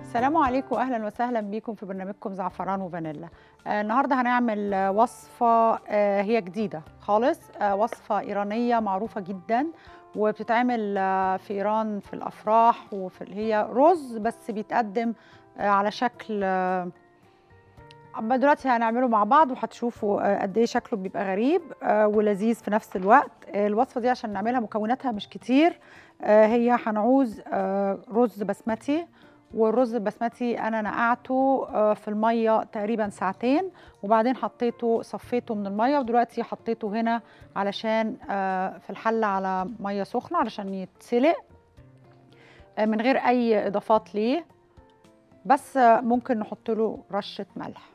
السلام عليكم واهلا وسهلا بيكم في برنامجكم زعفران وفانيلا آه النهارده هنعمل آه، وصفه آه هي جديده خالص آه وصفه ايرانيه معروفه جدا وبتتعمل آه في ايران في الافراح وفي هي رز بس بيتقدم آه على شكل آه أما دلوقتي هنعمله مع بعض وهتشوفوا آه، قد ايه شكله بيبقى غريب آه، ولذيذ في نفس الوقت آه، الوصفه دي عشان نعملها مكوناتها مش كتير آه، هي هنعوز آه، رز بسمتي والرز البسمتي انا نقعته آه، في الميه تقريبا ساعتين وبعدين حطيته صفيته من الميه ودلوقتي حطيته هنا علشان آه، في الحله على ميه سخنه علشان يتسلق آه، من غير اي اضافات ليه بس آه، ممكن نحط له رشه ملح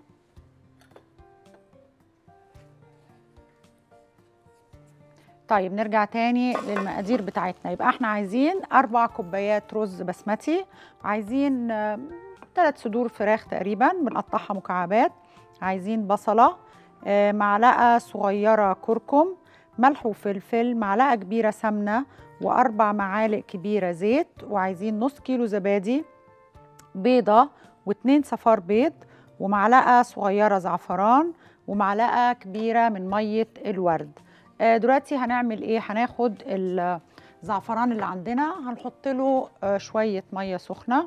طيب نرجع تاني للمقادير بتاعتنا يبقى احنا عايزين اربع كوبايات رز بسمتي عايزين ثلاث صدور فراخ تقريبا بنقطعها مكعبات عايزين بصلة آه، معلقة صغيرة كركم ملح وفلفل معلقة كبيرة سمنة وأربع معالق كبيرة زيت وعايزين نص كيلو زبادي بيضة واتنين صفار بيض ومعلقة صغيرة زعفران ومعلقة كبيرة من مية الورد آه، دلوقتي هنعمل ايه هناخد الزعفران اللي عندنا هنحط له آه، شوية مية سخنة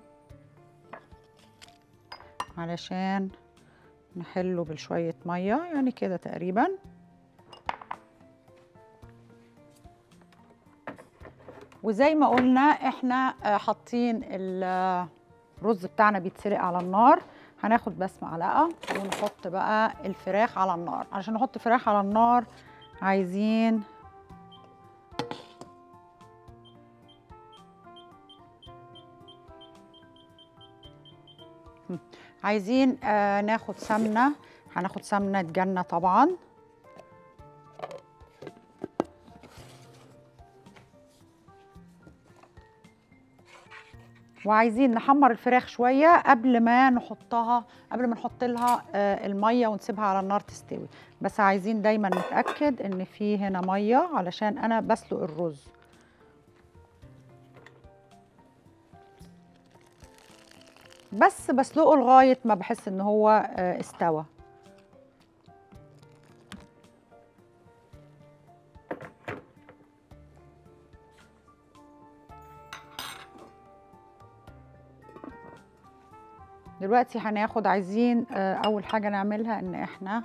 علشان نحله بشوية مية يعني كده تقريبا وزي ما قلنا احنا آه، حاطين الرز بتاعنا بيتسلق على النار هناخد بس معلقة ونحط بقى الفراخ على النار عشان نحط فراخ على النار عايزين هم. عايزين آه ناخد سمنة هناخد سمنة جنة طبعا وعايزين نحمر الفراخ شويه قبل ما نحطها قبل ما نحط لها آه، الميه ونسيبها على النار تستوي بس عايزين دايما نتاكد ان في هنا ميه علشان انا بسلق الرز بس بسلقه لغايه ما بحس ان هو آه، استوى دلوقتي هناخد عايزين آه، اول حاجه نعملها ان احنا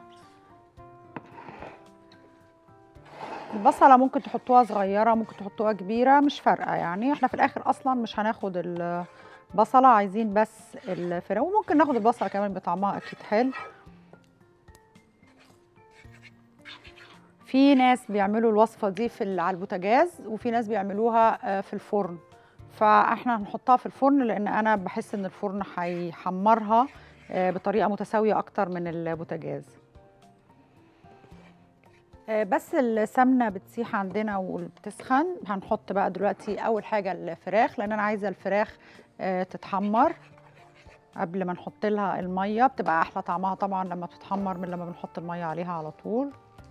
البصله ممكن تحطوها صغيره ممكن تحطوها كبيره مش فارقه يعني احنا في الاخر اصلا مش هناخد البصله عايزين بس الفراخ وممكن ناخد البصله كمان بطعمها اكيد حلو في ناس بيعملوا الوصفه دي في ال- على البوتاجاز وفي ناس بيعملوها آه، في الفرن فاحنا هنحطها في الفرن لان انا بحس ان الفرن هيحمرها آه، بطريقه متساويه اكتر من البوتاجاز آه، بس السمنه بتسيح عندنا وبتسخن هنحط بقى دلوقتي اول حاجه الفراخ لان انا عايزه الفراخ آه، تتحمر قبل ما نحط لها الميه بتبقى احلى طعمها طبعا لما بتتحمر من لما بنحط الميه عليها على طول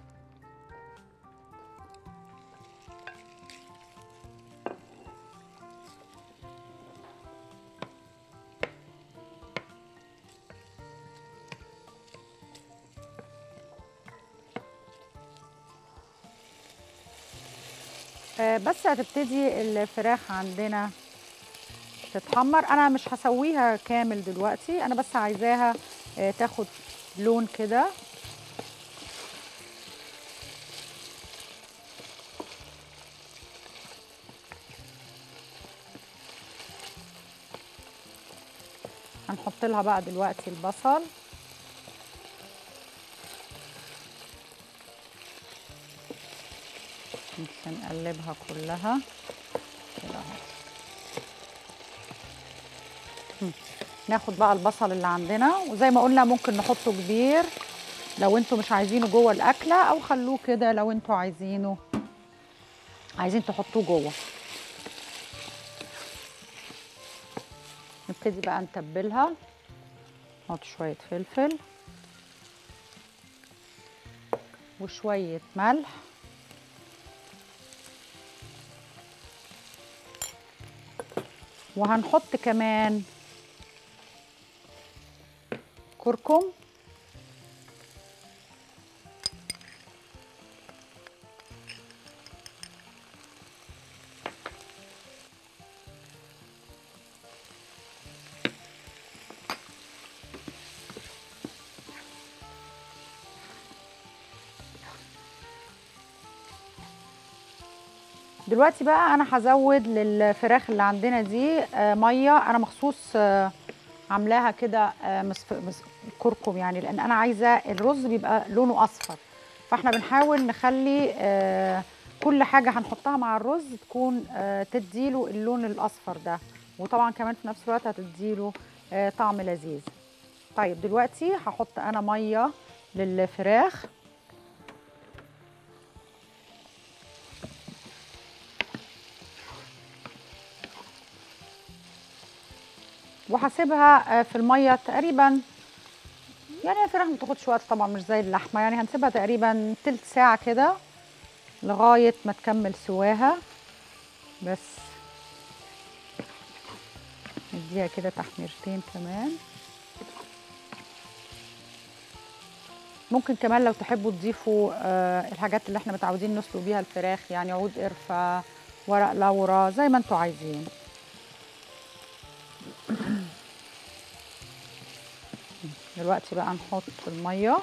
آه، بس هتبتدي الفراخ عندنا تتحمر انا مش هسويها كامل دلوقتي انا بس عايزاها آه، تاخد لون كده هنحط لها بقى دلوقتي البصل مش هنقلبها كلها كده اهو هم. ناخد بقى البصل اللي عندنا وزي ما قلنا ممكن نحطه كبير لو انتوا مش عايزينه جوه الاكله او خلوه كده لو انتوا عايزينه عايزين تحطوه جوه نبتدي بقى نتبلها نحط شويه فلفل وشويه ملح وهنحط كمان كركم دلوقتي بقى انا هزود للفراخ اللي عندنا دي آه، ميه انا مخصوص آه، عاملاها كده آه، مصف- مص- كركم يعني لان انا عايزه الرز بيبقى لونه اصفر فاحنا بنحاول نخلي آه، كل حاجه هنحطها مع الرز تكون آه، تديله اللون الاصفر ده وطبعا كمان في نفس الوقت هتديله آه، طعم لذيذ طيب دلوقتي هحط انا ميه للفراخ وهسيبها آه، في الميه تقريبا يعني الفراخ ما تاخدش وقت طبعا مش زي اللحمه يعني هنسيبها تقريبا تلت ساعه كده لغايه ما تكمل سواها بس نديها كده تحميرتين كمان ممكن كمان لو تحبوا تضيفوا آه الحاجات اللي احنا متعودين نسلق بيها الفراخ يعني عود قرفه ورق لورا زي ما انتوا عايزين دلوقتي بقى نحط الميه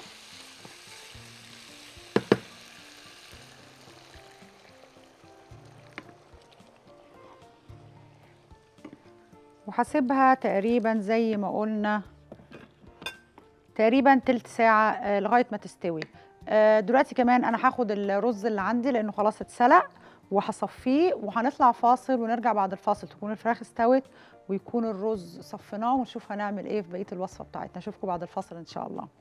وهسيبها تقريبا زي ما قلنا تقريبا تلت ساعة آه، لغاية ما تستوي آه، دلوقتي كمان أنا هاخد الرز اللي عندي لأنه خلاص اتسلق وهصفيه وهنطلع فاصل ونرجع بعد الفاصل تكون الفراخ استوت ويكون الرز صفيناه ونشوف هنعمل ايه في بقية الوصفة بتاعتنا اشوفكم بعد الفاصل ان شاء الله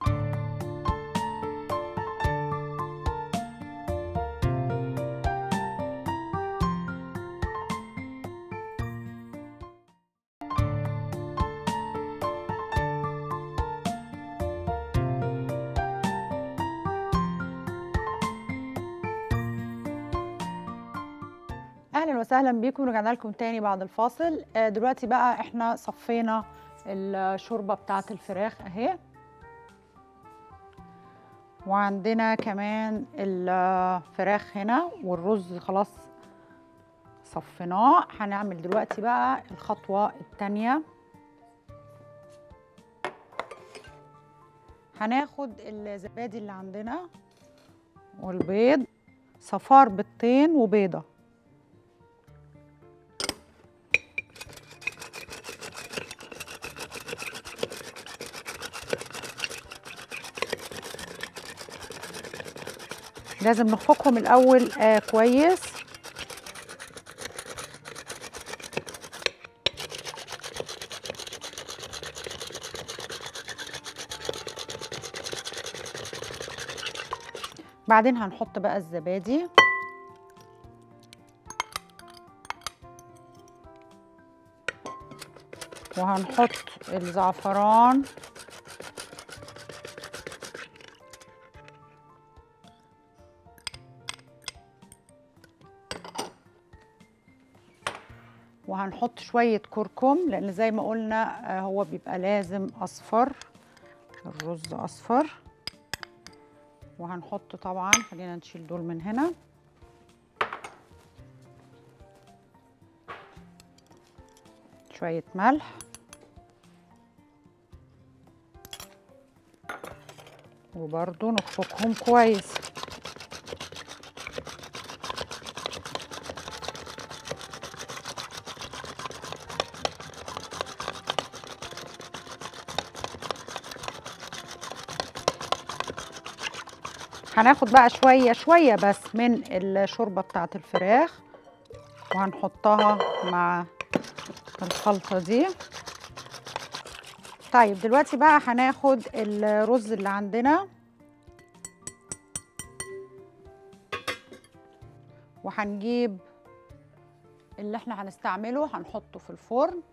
اهلا وسهلا بيكم رجعنا لكم تاني بعد الفاصل آه، دلوقتي بقى احنا صفينا الشوربه بتاعه الفراخ اهي وعندنا كمان الفراخ هنا والرز خلاص صفيناه هنعمل دلوقتي بقى الخطوه التانيه هناخد الزبادي اللي عندنا والبيض صفار بيضتين وبيضه لازم نخفقهم الاول آه كويس بعدين هنحط بقى الزبادي وهنحط الزعفران وهنحط شوية كركم لأن زي ما قلنا آه، هو بيبقى لازم أصفر الرز أصفر وهنحط طبعا خلينا نشيل دول من هنا شوية ملح وبرضو نخفقهم كويس هناخد بقى شوية شوية بس من الشوربة بتاعة الفراخ وهنحطها مع الخلطة دي طيب دلوقتي بقى هناخد الرز اللي عندنا وهنجيب اللي احنا هنستعمله هنحطه في الفرن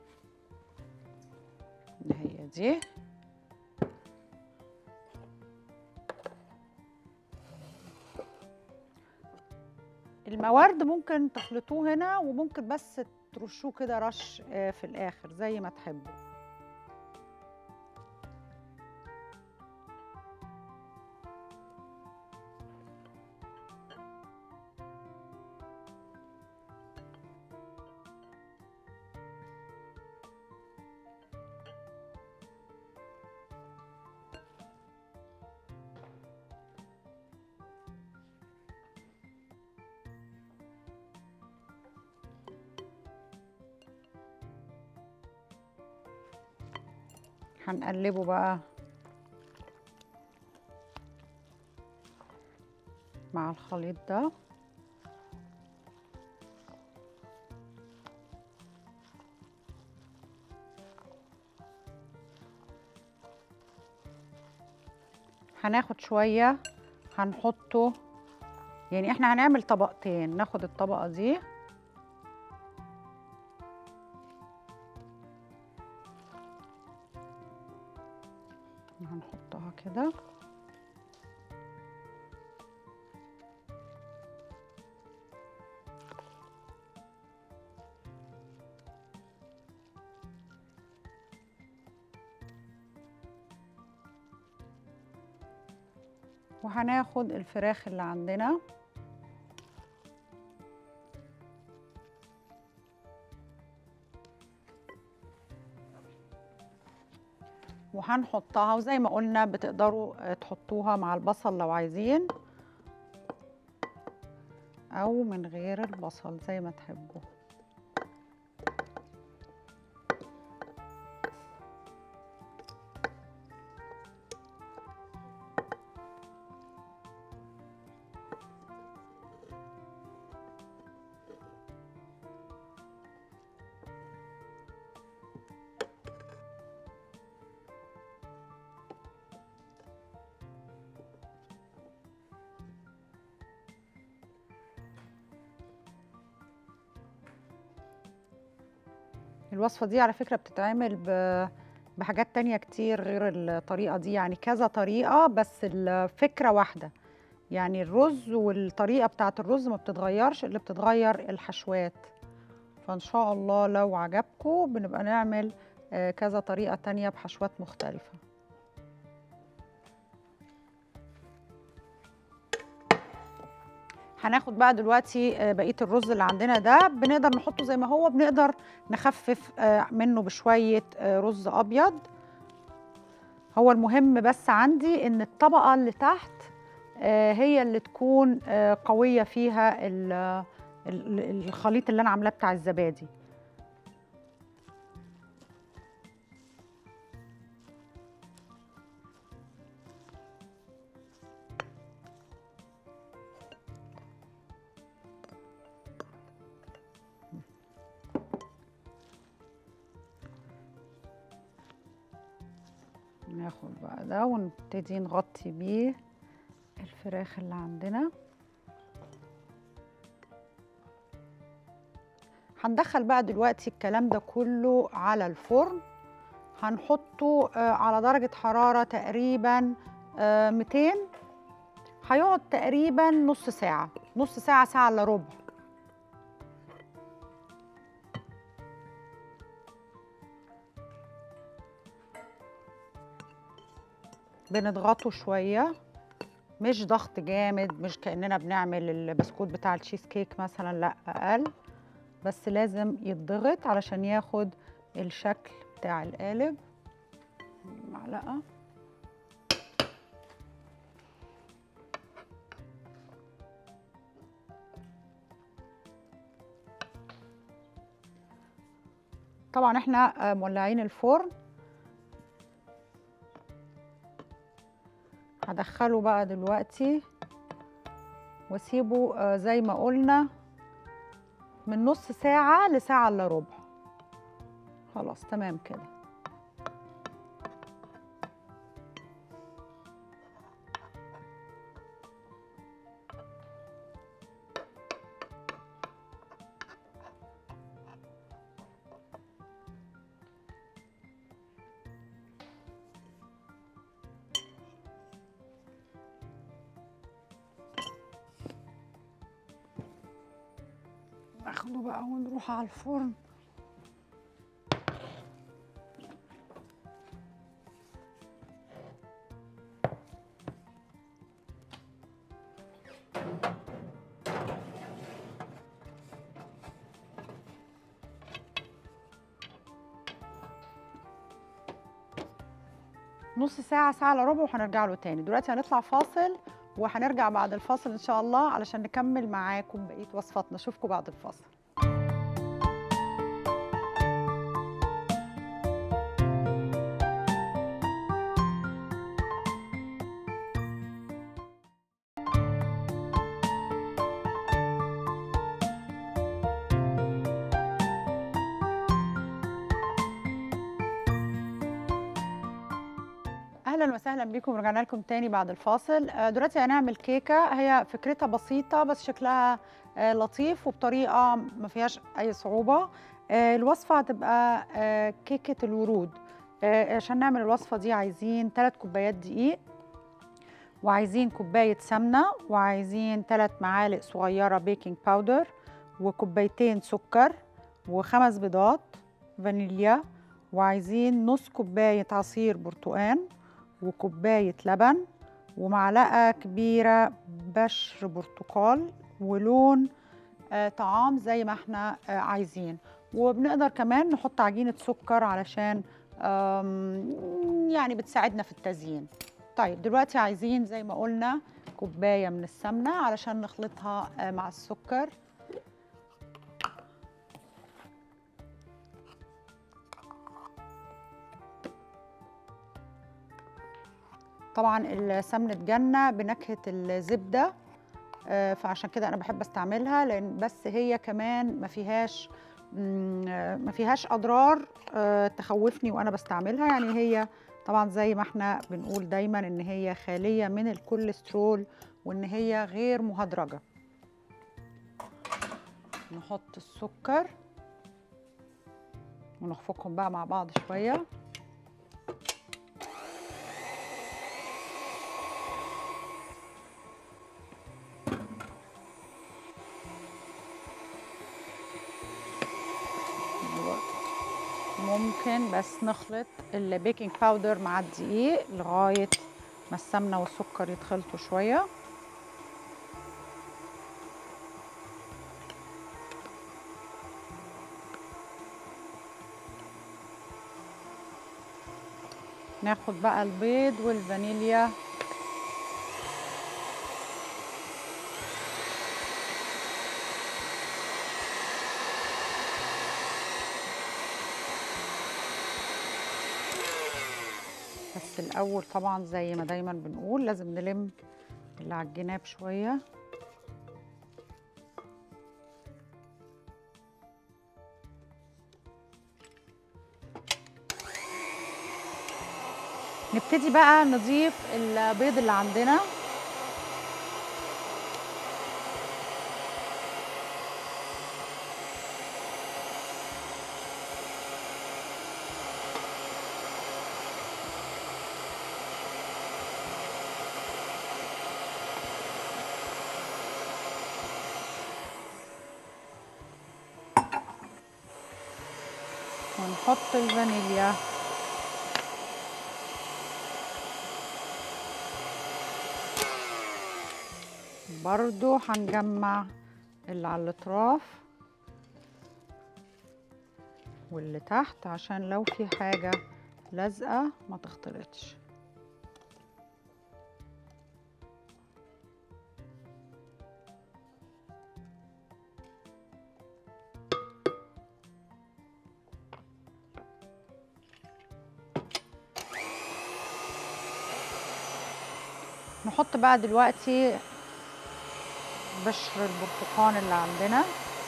اللي هي دي الموارد ممكن تخلطوه هنا وممكن بس ترشوه كده رش آه، في الاخر زي ما تحبوا هنقلبه بقى مع الخليط ده هناخد شوية هنحطه يعني احنا هنعمل طبقتين ناخد الطبقة دي هنحطها كده وهناخد الفراخ اللي عندنا وهنحطها وزي ما قلنا بتقدروا آه، تحطوها مع البصل لو عايزين او من غير البصل زي ما تحبوا الوصفة دي على فكرة بتتعمل ب- بحاجات تانية كتير غير الطريقة دي يعني كذا طريقة بس الفكرة واحدة يعني الرز والطريقة بتاعت الرز ما بتتغيرش اللي بتتغير الحشوات فإن شاء الله لو عجبكم بنبقى نعمل آه، كذا طريقة تانية بحشوات مختلفة هناخد بقى دلوقتي آه، بقيه الرز اللي عندنا ده بنقدر نحطه زي ما هو بنقدر نخفف آه، منه بشويه آه، رز ابيض هو المهم بس عندي ان الطبقه اللي تحت آه، هي اللي تكون آه، قويه فيها ال- ال- الخليط اللي انا عاملاه بتاع الزبادي ناخد بقى ده ونبتدي نغطي بيه الفراخ اللي عندنا هندخل بقى دلوقتي الكلام ده كله على الفرن هنحطه آه، على درجة حرارة تقريبا آه، 200 هيقعد تقريبا نص ساعة نص ساعة ساعة الا ربع بنضغطه شوية مش ضغط جامد مش كأننا بنعمل البسكوت بتاع التشيز كيك مثلا لا أقل بس لازم يتضغط علشان ياخد الشكل بتاع القالب معلقة طبعا احنا آه، مولعين الفرن هدخله بقى دلوقتي واسيبه آه، زي ما قلنا من نص ساعة لساعة الا ربع خلاص تمام كده ناخده بقى ونروح على الفرن نص ساعة ساعة الا ربع وهنرجع له تاني دلوقتي هنطلع فاصل وهنرجع بعد الفاصل ان شاء الله علشان نكمل معاكم بقية وصفاتنا اشوفكم بعد الفاصل اهلا وسهلا بكم رجعنا لكم تاني بعد الفاصل آه، دلوقتي هنعمل كيكه هي فكرتها بسيطه بس شكلها آه، لطيف وبطريقه ما فيهاش اي صعوبه آه، الوصفه هتبقى آه، كيكه الورود آه، عشان نعمل الوصفه دي عايزين 3 كوبايات دقيق وعايزين كوبايه سمنه وعايزين 3 معالق صغيره بيكنج باودر وكوبايتين سكر وخمس بيضات فانيليا وعايزين نص كوبايه عصير برتقان وكوباية لبن ومعلقة كبيرة بشر برتقال ولون آه طعام زي ما احنا آه عايزين وبنقدر كمان نحط عجينة سكر علشان آم، يعني بتساعدنا في التزيين طيب دلوقتي عايزين زي ما قلنا كوباية من السمنة علشان نخلطها آه مع السكر طبعا السمنة جنة بنكهة الزبدة آه، فعشان كده انا بحب استعملها لان بس هي كمان ما فيهاش مم، آه، ما فيهاش اضرار آه، تخوفني وانا بستعملها يعني هي طبعا زي ما احنا بنقول دايما ان هي خالية من الكوليسترول وان هي غير مهدرجة نحط السكر ونخفقهم بقى مع بعض شويه ممكن بس نخلط البيكنج باودر مع الدقيق لغاية ما السمنة والسكر يتخلطوا شوية ناخد بقى البيض والفانيليا بس الأول طبعا زي ما دايما بنقول لازم نلم اللي على الجناب شوية نبتدي بقى نضيف البيض اللي عندنا ونحط الفانيليا برضو هنجمع اللي على الاطراف واللي تحت عشان لو في حاجة لازقة ما تختلطش نحط بقى دلوقتي بشر البرتقال اللي عندنا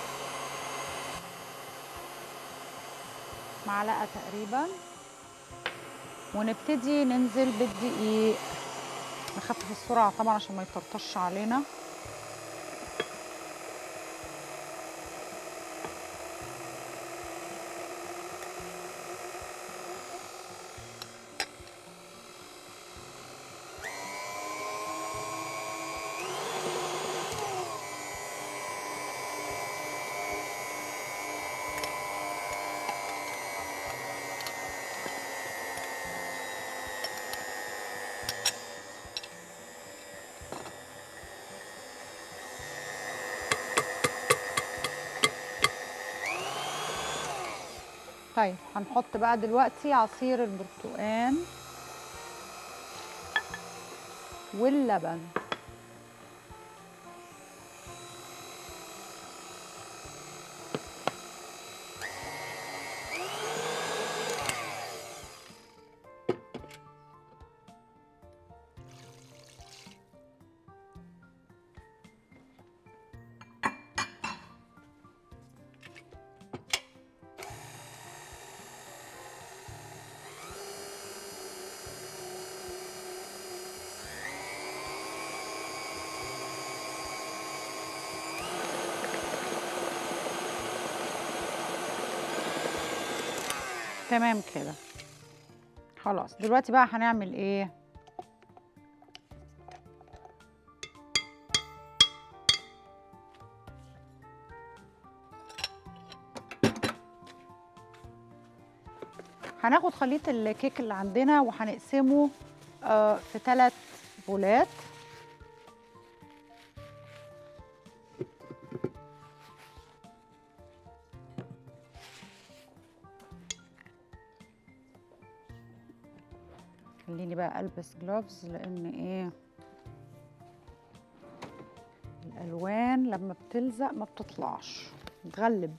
معلقة تقريبا ونبتدي ننزل بالدقيق نخفف السرعة طبعا عشان ما يطرطش علينا طيب هنحط بقى دلوقتي عصير البرتقال واللبن تمام كده خلاص دلوقتي بقى هنعمل ايه هناخد خليط الكيك اللي عندنا وهنقسمه آه، في ثلاث بولات خليني بقى البس جلوفز لان ايه الالوان لما بتلزق ما بتطلعش بتغلب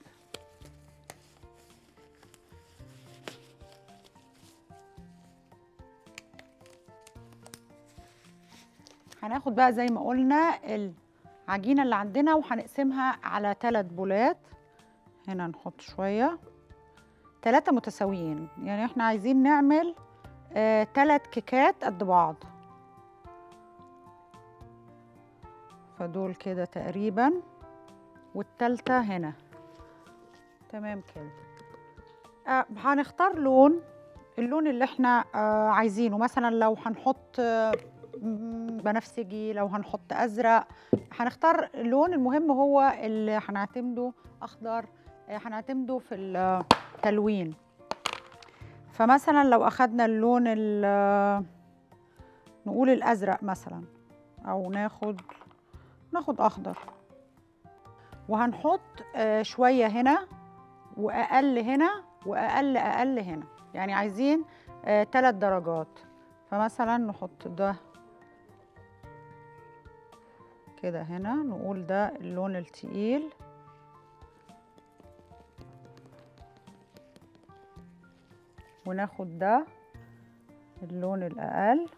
هناخد بقى زي ما قلنا العجينه اللي عندنا وهنقسمها على ثلاث بولات هنا نحط شويه ثلاثه متساويين يعني احنا عايزين نعمل ثلاث آه كيكات قد بعض فدول كده تقريبا والتالتة هنا تمام كده آه هنختار لون اللون اللي احنا آه عايزينه مثلا لو هنحط آه بنفسجي لو هنحط ازرق هنختار اللون المهم هو اللي هنعتمده اخضر هنعتمده في التلوين فمثلا لو اخدنا اللون نقول الازرق مثلا او ناخد ناخد اخضر وهنحط شويه هنا واقل هنا واقل اقل هنا يعني عايزين ثلاث درجات فمثلا نحط ده كده هنا نقول ده اللون التقيل وناخد ده اللون الأقل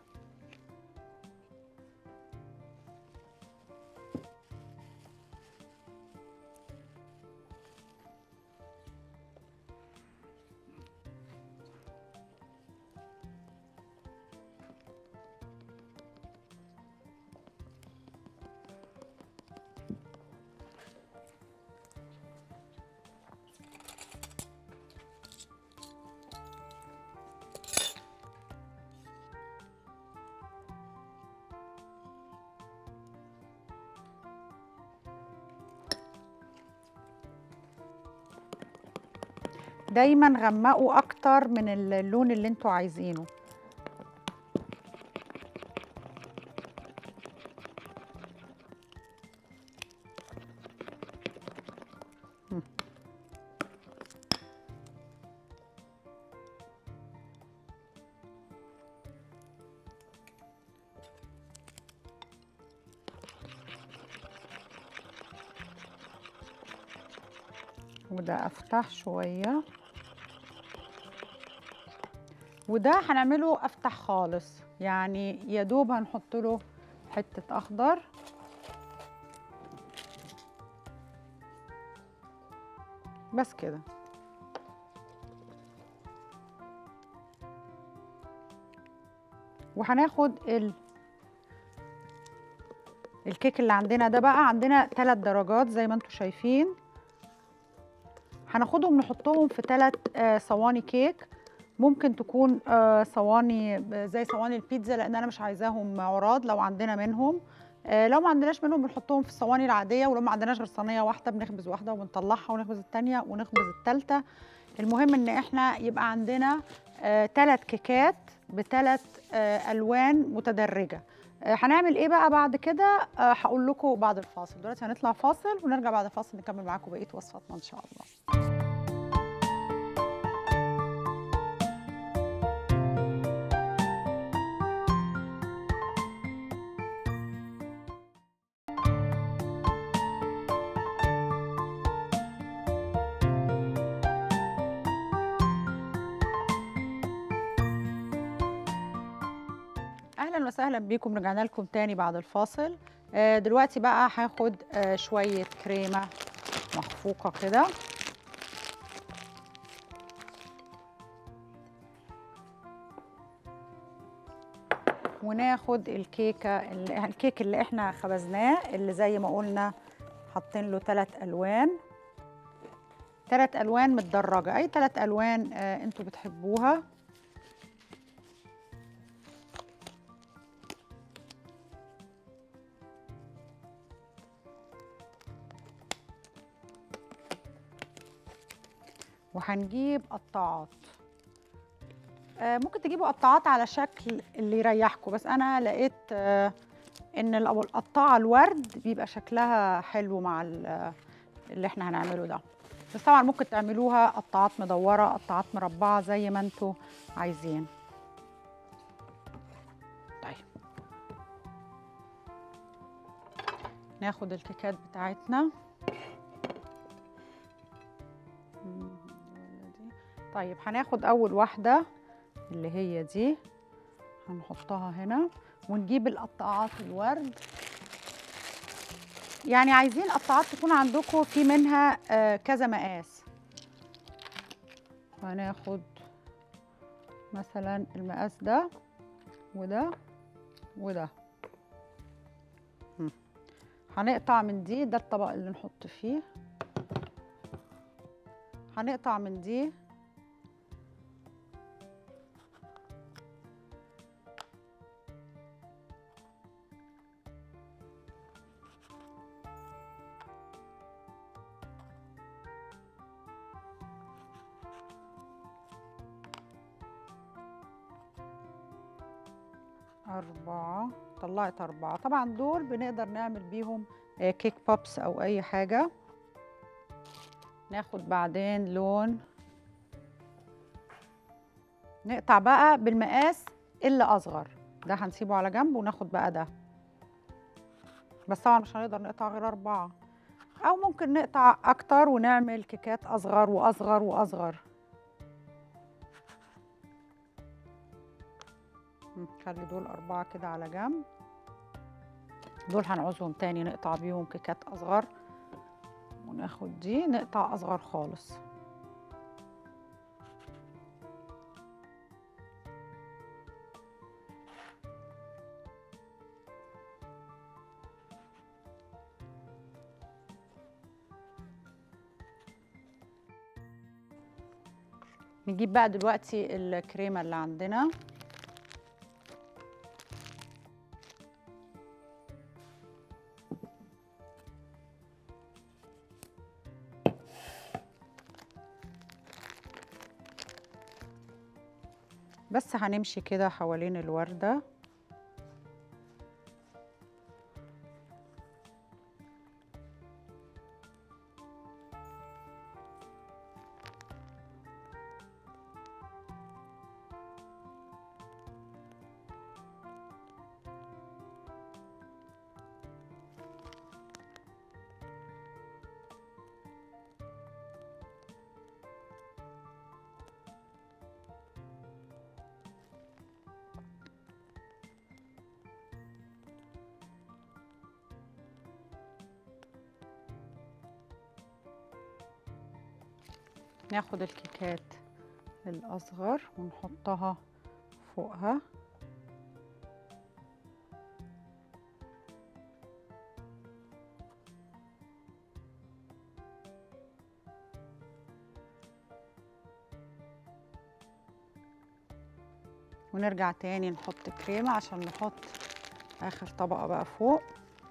دايما غمقوا اكتر من اللون اللي انتوا عايزينه وده افتح شويه وده هنعمله افتح خالص يعني يا دوب هنحط له حته اخضر بس كده وهناخد ال الكيك اللي عندنا ده بقى عندنا ثلاث درجات زي ما انتم شايفين هناخدهم نحطهم في ثلاث صواني كيك ممكن تكون صواني زي صواني البيتزا لان انا مش عايزاهم عراض لو عندنا منهم لو ما عندناش منهم بنحطهم في الصواني العاديه ولو ما عندناش غير صينيه واحده بنخبز واحده وبنطلعها ونخبز الثانيه ونخبز الثالثه المهم ان احنا يبقى عندنا ثلاث كيكات بثلاث الوان متدرجه هنعمل ايه بقى بعد كده هقول لكم بعد الفاصل دلوقتي هنطلع فاصل ونرجع بعد الفاصل نكمل معاكم بقيه وصفاتنا ان شاء الله اهلا وسهلا بيكم رجعنا لكم تاني بعد الفاصل آه دلوقتي بقى هاخد آه شويه كريمه مخفوقه كده وناخد الكيكه اللي الكيك اللي احنا خبزناه اللي زي ما قلنا حاطين له ثلاث الوان ثلاث الوان متدرجه اي ثلاث الوان آه انتوا بتحبوها وهنجيب قطاعات آه، ممكن تجيبوا قطاعات على شكل اللي يريحكم بس انا لقيت آه، ان ال- أو القطاعه الورد بيبقى شكلها حلو مع ال- اللي احنا هنعمله ده بس طبعا ممكن تعملوها قطاعات مدوره قطاعات مربعه زي ما انتوا عايزين طيب ناخد الكيكات بتاعتنا مم، دي. طيب هناخد اول واحده اللي هي دي هنحطها هنا ونجيب القطاعات الورد يعني عايزين قطاعات تكون عندكم في منها آه، كذا مقاس هناخد مثلا المقاس ده وده وده مم. هنقطع من دي ده الطبق اللي نحط فيه هنقطع من دي أربعة طلعت أربعة طبعا دول بنقدر نعمل بيهم آه، كيك بوبس أو أي حاجة ناخد بعدين لون نقطع بقى بالمقاس اللي أصغر ده هنسيبه على جنب وناخد بقى ده بس طبعا مش هنقدر نقطع غير أربعة أو ممكن نقطع أكتر ونعمل كيكات أصغر وأصغر وأصغر نخلي دول أربعة كده على جنب دول هنعوزهم تاني نقطع بيهم كيكات أصغر وناخد دي نقطع أصغر خالص نجيب بقى دلوقتي الكريمة اللي عندنا بس هنمشي كده حوالين الوردة ناخد الكيكات الأصغر ونحطها فوقها ونرجع تاني نحط كريمة عشان نحط آخر طبقة بقى فوق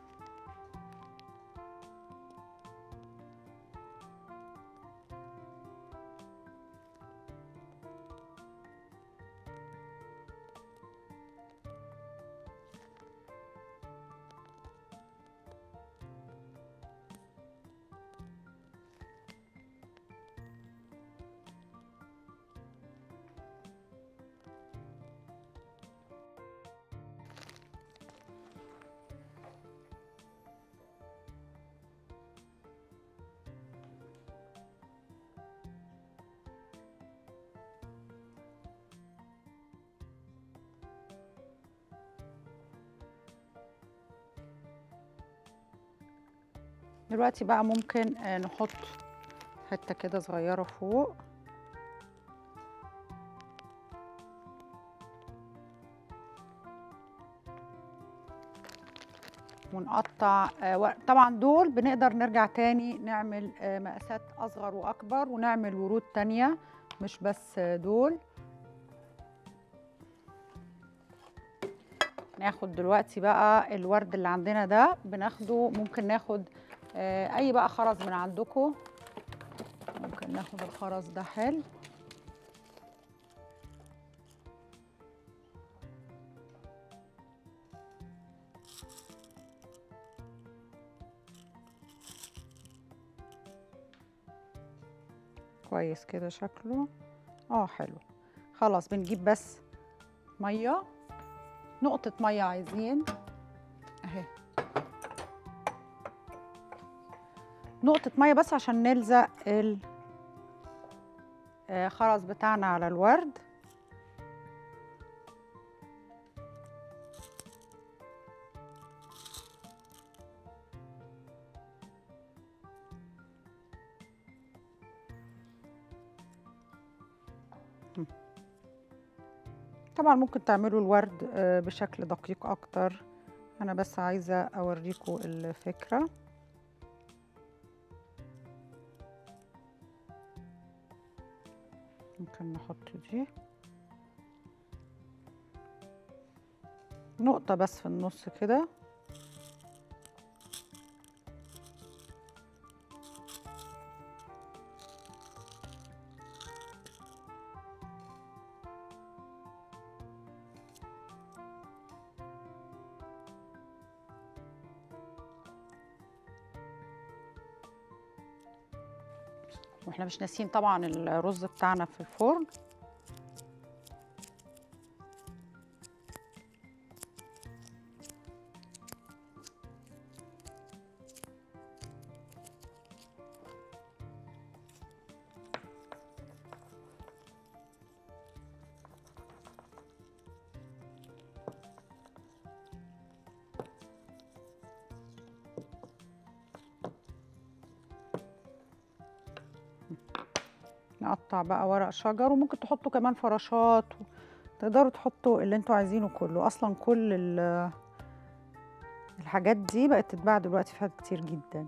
دلوقتي بقى ممكن آه، نحط حتة كده صغيرة فوق ونقطع آه، ور- طبعا دول بنقدر نرجع تاني نعمل آه، مقاسات اصغر واكبر ونعمل ورود تانية مش بس آه، دول ناخد دلوقتي بقى الورد اللي عندنا ده بناخده ممكن ناخد آه، اي بقى خرز من عندكم ممكن ناخد الخرز ده حلو كويس كده شكله اه حلو خلاص بنجيب بس ميه نقطة ميه عايزين اهي نقطة ميه بس عشان نلزق الخرز بتاعنا على الورد طبعا ممكن تعملوا الورد آه، بشكل دقيق اكتر انا بس عايزه اوريكم الفكره ممكن نحط دي نقطه بس في النص كده واحنا مش ناسيين طبعا الرز بتاعنا في الفرن نقطع بقى ورق شجر وممكن تحطوا كمان فراشات تقدروا تحطوا اللي انتوا عايزينه كله اصلا كل ال- الحاجات دي بقت تتباع دلوقتي في حاجات كتير جدا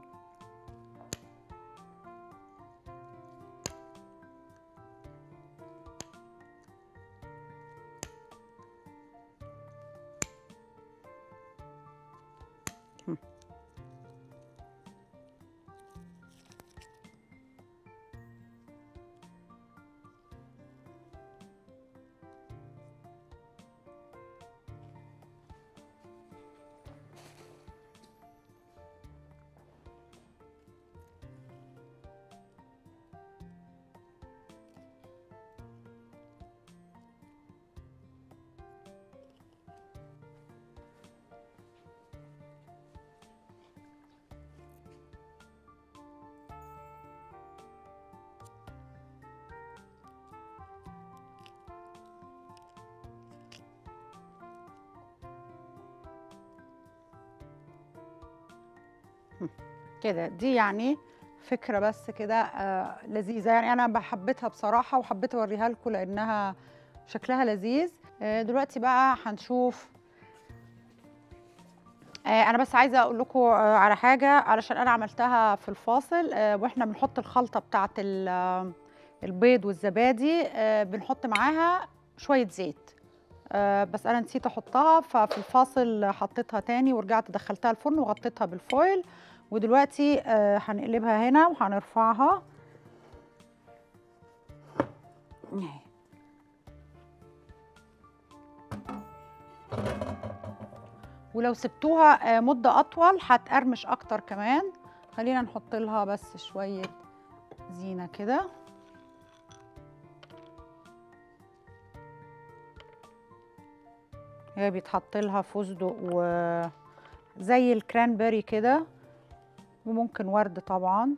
هم. كده دي يعني فكرة بس كده آه لذيذة يعني أنا بحبتها بصراحة وحبيت أوريها لكم لأنها شكلها لذيذ آه دلوقتي بقى هنشوف آه أنا بس عايزة أقول لكم آه على حاجة علشان أنا عملتها في الفاصل آه وإحنا بنحط الخلطة بتاعة ال- آه، البيض والزبادي آه بنحط معاها شوية زيت آه بس أنا نسيت أحطها ففي الفاصل حطيتها تاني ورجعت دخلتها الفرن وغطيتها بالفويل ودلوقتي آه، هنقلبها هنا وهنرفعها أهي. ولو سبتوها آه، مدة أطول هتقرمش أكتر كمان خلينا نحط لها بس شوية زينة كده هي بيتحط لها فستق وزي الكرانبري كده وممكن ورد طبعا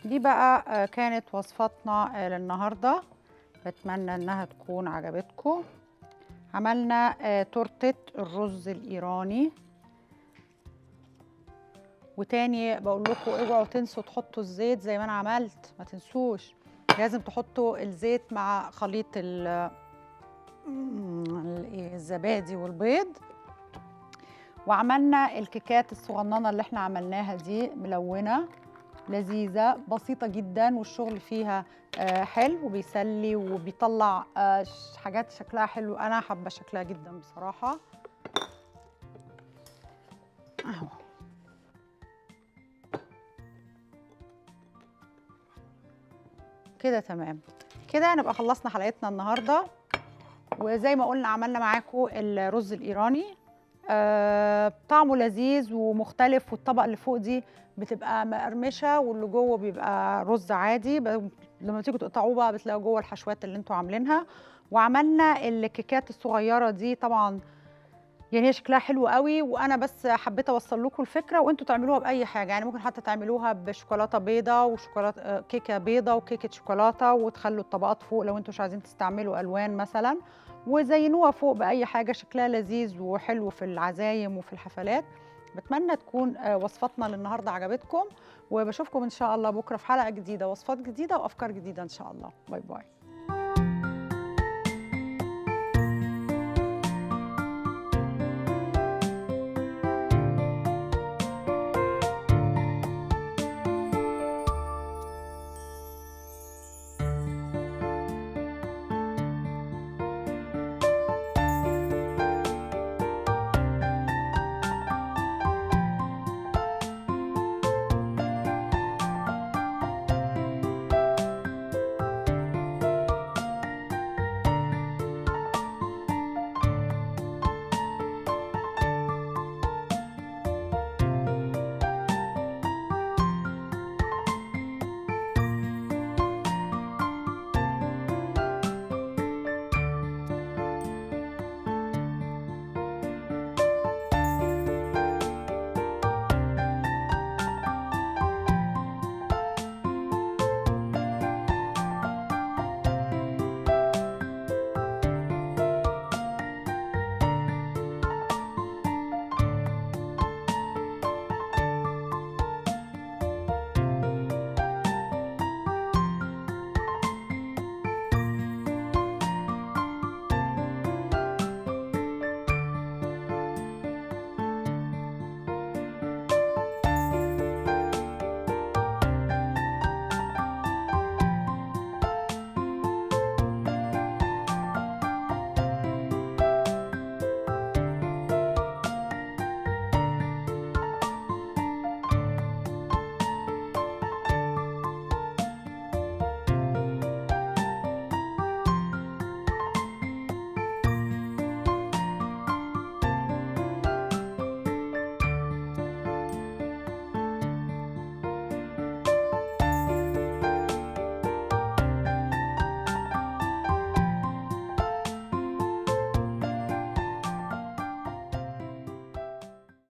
دي بقى آه، كانت وصفتنا آه، للنهارده بتمنى انها تكون عجبتكم عملنا آه، تورته الرز الايراني وتاني بقول لكم اوعوا تنسوا تحطوا الزيت زي ما انا عملت ما تنسوش لازم تحطوا الزيت مع خليط ال- ال- إيه، الزبادي والبيض وعملنا الكيكات الصغننه اللي احنا عملناها دي ملونه لذيذه بسيطه جدا والشغل فيها آه، حلو وبيسلي وبيطلع آه، ش- حاجات شكلها حلو انا حابه شكلها جدا بصراحه اهو كده تمام كده نبقى خلصنا حلقتنا النهارده وزي ما قلنا عملنا معاكم الرز الايراني آه طعمه لذيذ ومختلف والطبقه اللي فوق دي بتبقى مقرمشه واللي جوه بيبقى رز عادي ب- لما تيجوا تقطعوه بقى بتلاقوا جوه الحشوات اللي انتوا عاملينها وعملنا الكيكات الصغيره دي طبعا يعني هي شكلها حلو قوي وانا بس حبيت اوصل لكم الفكره وانتوا تعملوها باي حاجه يعني ممكن حتى تعملوها بشوكولاته بيضه وشوكولاته آه، كيكه بيضه وكيكه شوكولاته وتخلوا الطبقات فوق لو انتوا مش عايزين تستعملوا الوان مثلا وزينوها فوق باي حاجه شكلها لذيذ وحلو في العزايم وفي الحفلات بتمنى تكون آه، وصفتنا للنهارده عجبتكم وبشوفكم ان شاء الله بكره في حلقه جديده وصفات جديده وافكار جديده ان شاء الله باي باي